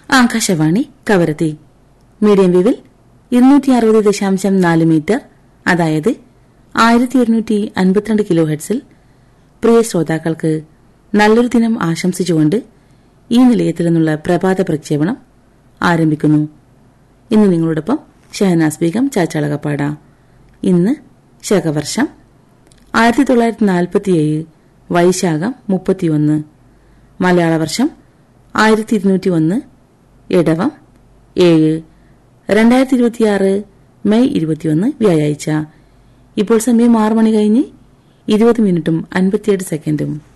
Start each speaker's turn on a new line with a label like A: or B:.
A: Akashvani Kavaratti medium വേവിൽ ഇരുന്നൂറ്റി അറുപത് ദശാംശം നാല് മീറ്റർ അതായത് ആയിരത്തി ഒരുന്നൂറ്റി അൻപത്തിരണ്ട് കിലോ ഹെഡ്സിൽ പ്രിയ ശ്രോതാക്കൾക്ക് നല്ലൊരു ദിനം ആശംസിച്ചുകൊണ്ട് ഈ നിലയത്തിൽ നിന്നുള്ള പ്രഭാത പ്രക്ഷേപണം ആരംഭിക്കുന്നു ഇന്ന് നിങ്ങളോടൊപ്പം ഷഹനാസ് ബീഗം ചാച്ചാളകപ്പാട ഇന്ന് ശകവർഷം ആയിരത്തി തൊള്ളായിരത്തി നാൽപ്പത്തിയേഴ് വൈശാഖം മുപ്പത്തിയൊന്ന് മലയാള വർഷം ആയിരത്തി ഇരുന്നൂറ്റി ഒന്ന് ഇടവം ഏഴ് രണ്ടായിരത്തി ഇരുപത്തിയാറ് മെയ് ഇരുപത്തിയൊന്ന് വ്യാഴാഴ്ച ഇപ്പോൾ സമയം ആറ് മണി കഴിഞ്ഞ് ഇരുപത് മിനിറ്റും അൻപത്തിയെട്ട് സെക്കൻഡും